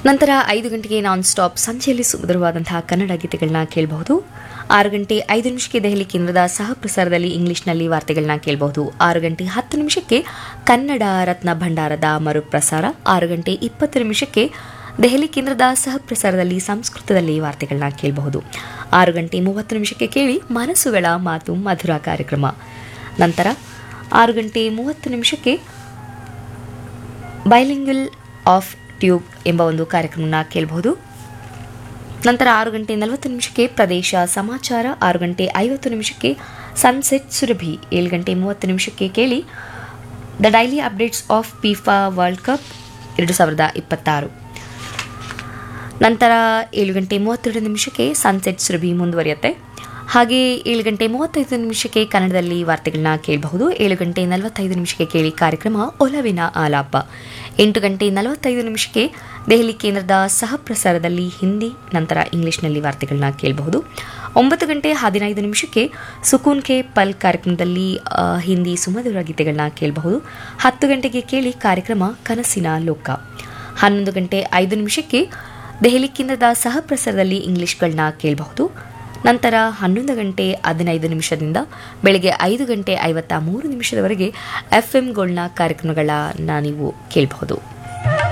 ನಂತರ ಐದು ಗಂಟೆಗೆ ನಾನ್ ಸ್ಟಾಪ್ ಸಂಜೆಯಲ್ಲಿ ಸುಮಧುರವಾದಂತಹ ಕನ್ನಡ ಗೀತೆಗಳನ್ನ ಕೇಳಬಹುದು ಆರು ಗಂಟೆ ಐದು ನಿಮಿಷಕ್ಕೆ ದೆಹಲಿ ಕೇಂದ್ರದ ಸಹ ಪ್ರಸಾರದಲ್ಲಿ ಇಂಗ್ಲಿಷ್ನಲ್ಲಿ ವಾರ್ತೆಗಳನ್ನ ಕೇಳಬಹುದು ಆರು ಗಂಟೆ ಹತ್ತು ನಿಮಿಷಕ್ಕೆ ಕನ್ನಡ ರತ್ನ ಭಂಡಾರದ ಮರುಪ್ರಸಾರ ಆರು ಗಂಟೆ ಇಪ್ಪತ್ತು ನಿಮಿಷಕ್ಕೆ ದೆಹಲಿ ಕೇಂದ್ರದ ಸಹ ಪ್ರಸಾರದಲ್ಲಿ ಸಂಸ್ಕೃತದಲ್ಲಿ ವಾರ್ತೆಗಳನ್ನ ಕೇಳಬಹುದು ಆರು ಗಂಟೆ ಮೂವತ್ತು ನಿಮಿಷಕ್ಕೆ ಕೇಳಿ ಮನಸ್ಸುಗಳ ಮಾತು ಮಧುರ ಕಾರ್ಯಕ್ರಮ ನಂತರ ಆರು ಗಂಟೆ ಮೂವತ್ತು ನಿಮಿಷಕ್ಕೆ ಬೈಲಿಂಗಲ್ ಆಫ್ ಟ್ಯೂಬ್ ಎಂಬ ಒಂದು ಕಾರ್ಯಕ್ರಮನ ಕೇಳಬಹುದು ನಂತರ ಆರು ಗಂಟೆ ನಲವತ್ತು ನಿಮಿಷಕ್ಕೆ ಪ್ರದೇಶ ಸಮಾಚಾರ ಆರು ಗಂಟೆ ಐವತ್ತು ನಿಮಿಷಕ್ಕೆ ಸನ್ಸೆಟ್ ಸುರಭಿ ಏಳು ಗಂಟೆ ಮೂವತ್ತು ನಿಮಿಷಕ್ಕೆ ಕೇಳಿ the daily updates of FIFA world cup ಎರಡು ಸಾವಿರದ ಇಪ್ಪತ್ತಾರು ನಂತರ ಏಳು ಗಂಟೆ ಮೂವತ್ತೆರಡು ನಿಮಿಷಕ್ಕೆ ಸನ್ಸೆಟ್ ಸುರಭಿ ಮುಂದುವರಿಯುತ್ತೆ ಹಾಗೆ ಏಳು ಗಂಟೆ ಮೂವತ್ತೈದು ನಿಮಿಷಕ್ಕೆ ಕನ್ನಡದಲ್ಲಿ ವಾರ್ತೆಗಳನ್ನ ಕೇಳಬಹುದು ಏಳು ಗಂಟೆ ನಲವತ್ತೈದು ನಿಮಿಷಕ್ಕೆ ಕೇಳಿ ಕಾರ್ಯಕ್ರಮ ಒಲವಿನ ಆಲಾಪ ಎಂಟು ಗಂಟೆ ನಲವತ್ತೈದು ನಿಮಿಷಕ್ಕೆ ದೆಹಲಿ ಕೇಂದ್ರದ ಸಹ ಪ್ರಸಾರದಲ್ಲಿ ಹಿಂದಿ ನಂತರ ಇಂಗ್ಲಿಷ್ನಲ್ಲಿ ವಾರ್ತೆಗಳನ್ನ ಕೇಳಬಹುದು ಒಂಬತ್ತು ಗಂಟೆ ಹದಿನೈದು ನಿಮಿಷಕ್ಕೆ ಸುಕೂನ್ ಕೆ ಪಲ್ ಕಾರ್ಯಕ್ರಮದಲ್ಲಿ ಆ, ಹಿಂದಿ ಸುಮಧುರ ಗೀತೆಗಳನ್ನ ಕೇಳಬಹುದು ಹತ್ತು ಗಂಟೆಗೆ ಕೇಳಿ ಕಾರ್ಯಕ್ರಮ ಕನಸಿನ ಲೋಕ ಹನ್ನೊಂದು ಗಂಟೆ ಐದು ನಿಮಿಷಕ್ಕೆ ದೆಹಲಿ ಕೇಂದ್ರದ ಸಹ ಪ್ರಸಾರದಲ್ಲಿ ಇಂಗ್ಲಿಷ್ಗಳನ್ನ ಕೇಳಬಹುದು ನಂತರ ಹನ್ನೊಂದು ಗಂಟೆ ಹದಿನೈದು ನಿಮಿಷದಿಂದ ಬೆಳಗ್ಗೆ ಐದು ಗಂಟೆ ಐವತ್ತ ಮೂರು ನಿಮಿಷದವರೆಗೆ ಎಫ್ ಎಂಗಳನ್ನ ಕಾರ್ಯಕ್ರಮಗಳನ್ನ ನೀವು ಕೇಳಬಹುದು